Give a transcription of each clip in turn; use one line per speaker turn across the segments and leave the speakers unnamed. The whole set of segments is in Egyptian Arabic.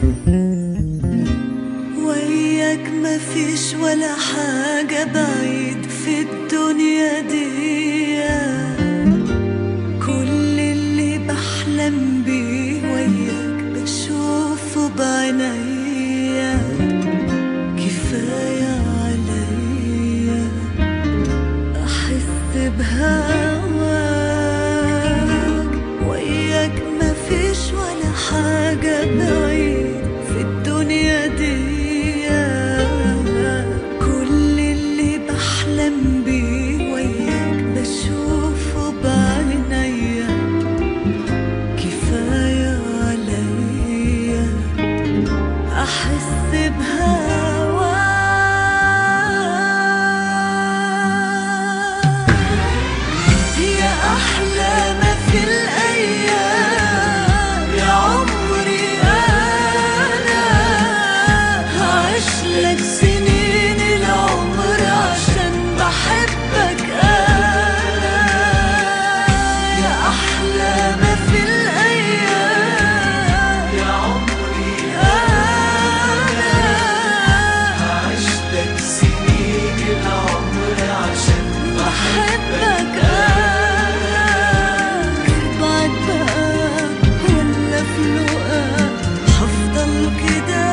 وياك مفيش ولا حاجة بعيد في الدنيا دي كل اللي بحلم بيه وياك بشوفه بعينيا كفاية عليا أحس بهواك وياك مفيش ولا حاجة بعيد في الدنيا دي كل اللي بحلم بيه وياك بشوفه بعينيا كفاية عليا أحس بهواك يا أحلى ما في الأيام يا عمري أنا هعيش لك سنين العمر عشان بحبك أنا يا أحلى ما في الأيام يا عمري أنا هعيش لك سنين العمر عشان بحبك أنا بعد بقى ولا في لقاء هفضل كده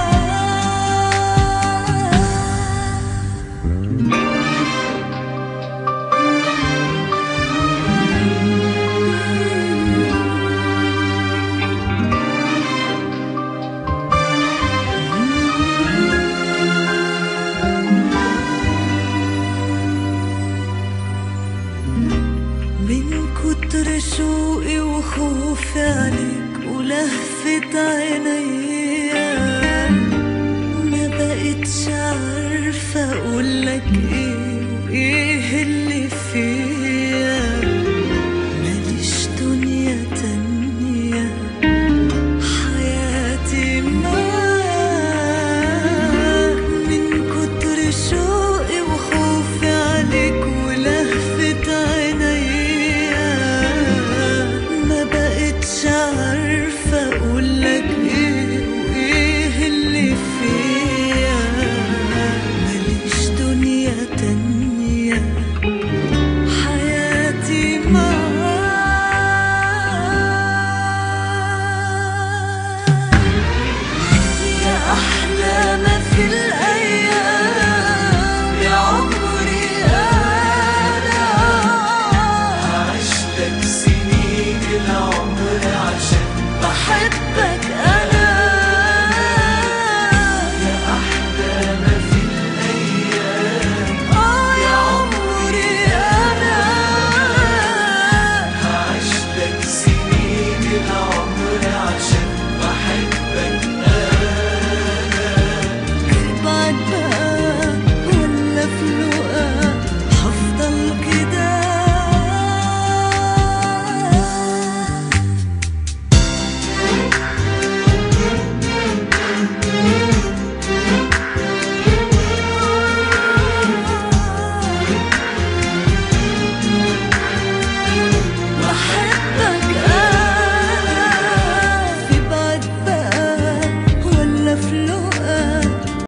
من كتر شوقي وخوفي عليك ولهفة عينيا ما بقتش عارفة أقولك إيه وإيه اللي فيا ماليش دنيا تانية حياتي معاك من كتر شوقي وخوفي عليك ولهفة عينيا ما بقتش عارفة أقولك إيه وإيه اللي فيا ماليش دنيا تانية حياتي معاك يا أحلى ما في الأيام يا عمري أنا هعيش لك سنين العمر عشان بحبك